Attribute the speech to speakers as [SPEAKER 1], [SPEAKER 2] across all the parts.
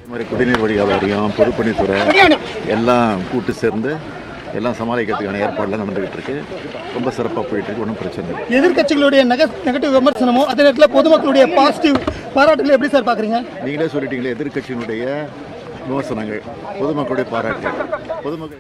[SPEAKER 1] இது மாதிரி குடிநீர் வடிகால் வாரியம் பொதுப்பணித்துறை எல்லாம் கூட்டு சேர்ந்து எல்லாம் சமாளிக்கிறதுக்கான ஏற்பாடுலாம் நடந்துகிட்டு இருக்கு ரொம்ப சிறப்பாக போயிட்டு இருக்கு ஒன்றும் பிரச்சனை இல்லை
[SPEAKER 2] எதிர்க்கட்சிகளுடைய நெக நெகட்டிவ் விமர்சனமோ அதே நேரத்தில் பொதுமக்களுடைய பாசிட்டிவ் பாராட்டுகளை எப்படி சார் பார்க்குறீங்க
[SPEAKER 1] நீங்களே சொல்லிட்டீங்களே எதிர்க்கட்சியினுடைய விமர்சனங்கள் பொதுமக்களுடைய பாராட்டு பொதுமக்கள்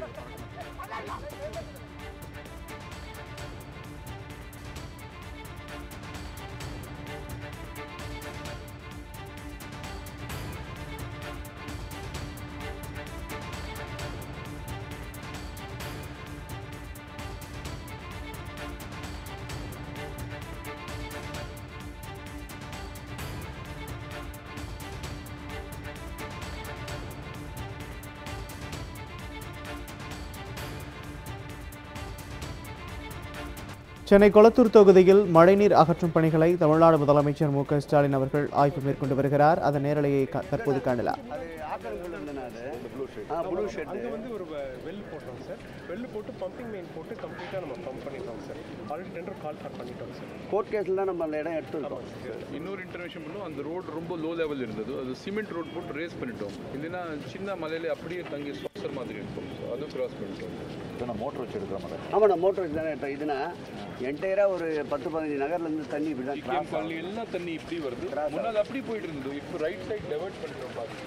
[SPEAKER 3] சென்னை கொளத்தூர் தொகுதியில் மழைநீர் அகற்றும் பணிகளை தமிழ்நாடு முதலமைச்சர் மு க ஸ்டாலின் அவர்கள் ஆய்வு மேற்கொண்டு வருகிறார் அதன் நேரலையை க- தற்போது காணலாம்
[SPEAKER 4] அது ஆக்கிரமிப்பு இருந்ததுனா அது ஆ ப்ளூ ஷெட்
[SPEAKER 5] அங்கே வந்து ஒரு வெல் போட்டோம் சார் வெல் போட்டு பம்பிங் மெயின் போட்டு கம்ப்ளீட்டாக நம்ம பம்ப் பண்ணிட்டோம் sir already tender call for பண்ணிட்டோம் சார்
[SPEAKER 4] கோர்ட் கேஸில் தான் நம்ம அந்த இடம் எடுத்துருக்கோம்
[SPEAKER 6] இன்னொரு இன்டர்வென்ஷன் பண்ணோம் அந்த ரோடு ரொம்ப லோ லெவல் இருந்தது அது சிமெண்ட் ரோட் போட்டு ரேஸ் பண்ணிட்டோம் இல்லைன்னா சின்ன மலையில அப்படியே தங்கி ஸ்பான்சர் மாதிரி இருக்கும் ஸோ அதுவும் கிராஸ் பண்ணிட்டோம்
[SPEAKER 1] மோட்டர் வச்சு எடுக்கிற மாதிரி
[SPEAKER 4] ஆமாண்ணா மோட்டர் வச்சு தானே எடுத்தோம் இதுனா என்டையராக ஒரு பத்து பதினஞ்சு நகர்லேருந்து தண்ணி இப்படி தான்
[SPEAKER 6] கேம் பள்ளி எல்லாம் தண்ணி இப்படி வருது முன்னாடி அப்படி போயிட்டு இருந்தது இப்போ ரைட் சைடு டெவர்ட் பண்ணிட்டோம் பாருங்க